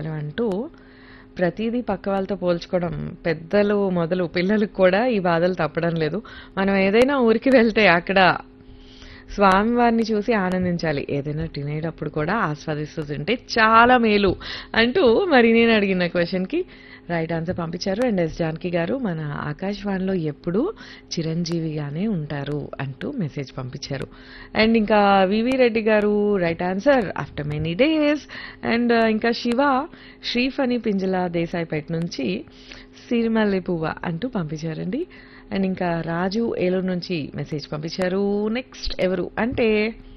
చెప్పలేం అంటూ ప్రతిదీ పక్క వాళ్ళతో పోల్చుకోవడం పెద్దలు మొదలు పిల్లలకు కూడా ఈ బాధలు తప్పడం లేదు మనం ఏదైనా ఊరికి వెళ్తే అక్కడ స్వామివారిని చూసి ఆనందించాలి ఏదైనా తినేటప్పుడు కూడా ఆస్వాదిస్తూ తింటే చాలా మేలు అంటూ మరి నేను అడిగిన క్వశ్చన్కి రైట్ ఆన్సర్ పంపించారు అండ్ ఎస్ జానకి గారు మన ఆకాశవాణిలో ఎప్పుడూ చిరంజీవిగానే ఉంటారు అంటూ మెసేజ్ పంపించారు అండ్ ఇంకా VV Reddy garu right answer after many days and ఇంకా శివ శ్రీఫణి పింజల దేశాయిపేట నుంచి సిరిమల్లి పువ్వ అంటూ పంపించారండి అండ్ ఇంకా రాజు ఏలూరు నుంచి మెసేజ్ పంపించారు నెక్స్ట్ ఎవరు అంటే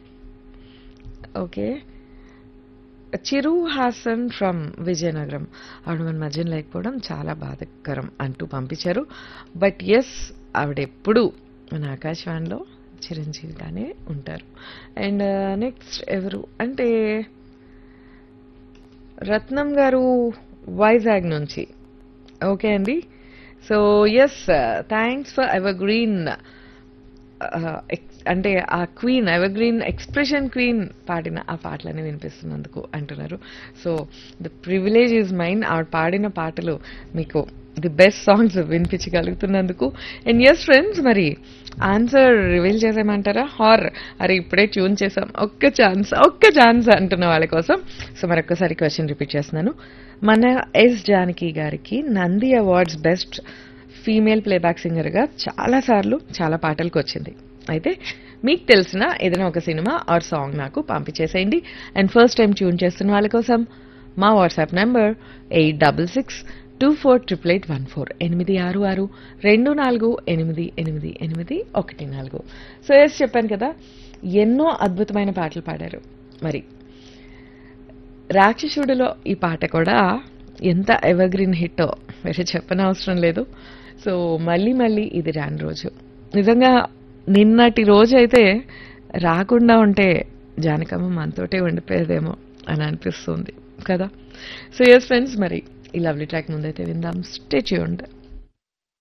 ఓకే చిరు హాసన్ ఫ్రమ్ విజయనగరం ఆవిడ మన మధ్యన లేకపోవడం చాలా బాధకరం అంటూ పంపించారు బట్ ఎస్ ఆవిడ ఎప్పుడు మన ఆకాశవాణిలో చిరంజీవిగానే ఉంటారు అండ్ నెక్స్ట్ ఎవరు అంటే రత్నం గారు వైజాగ్ నుంచి ఓకే అండి so S thanks for evergreen అంటే ఆ queen evergreen expression queen పాడిన ఆ పాటలని వినిపిస్తున్నందుకు అంటున్నారు so the privilege is mine ఆవిడ పాడిన పాటలు మీకు ది బెస్ట్ సాంగ్స్ వినిపించగలుగుతున్నందుకు అండ్ ఎస్ ఫ్రెండ్స్ మరి ఆన్సర్ రివీల్ చేసేయమంటారా హార్ అరే ఇప్పుడే ట్యూన్ చేసాం ఒక్క ఛాన్స్ ఒక్క ఛాన్స్ అంటున్న వాళ్ళ కోసం సో మరొకసారి క్వశ్చన్ రిపీట్ చేస్తున్నాను మన ఎస్ జానకి గారికి Nandi awards best female playback సింగర్గా చాలా సార్లు చాలా పాటలకు వచ్చింది అయితే మీకు తెలిసిన ఏదైనా ఒక సినిమా ఆర్ సాంగ్ నాకు పంపించేసేయండి అండ్ ఫస్ట్ టైం ట్యూన్ చేస్తున్న వాళ్ళ కోసం మా WhatsApp number eight double six two four triple eight one four ఎనిమిది ఆరు ఆరు రెండు నాలుగు ఎనిమిది ఎనిమిది ఎనిమిది ఒకటి నాలుగు సో ఎస్ చెప్పాను కదా ఎన్నో అద్భుతమైన పాటలు పాడారు మరి రాక్షసుడిలో ఈ పాట కూడా ఎంత ఎవర్గ్రీన్ హిట్టో వేరే చెప్పనవసరం లేదు సో మళ్ళీ మళ్ళీ ఇది రాని రోజు నిజంగా నిన్నటి రోజు అయితే రాకుండా ఉంటే జానకమ్మ మనతోటే ఉండిపోయేదేమో అని అనిపిస్తుంది కదా సో ఎస్ ఫ్రెండ్స్ మరి ఈ లవ్లీ ట్రాక్ ముందైతే విందాం స్టే చేయండి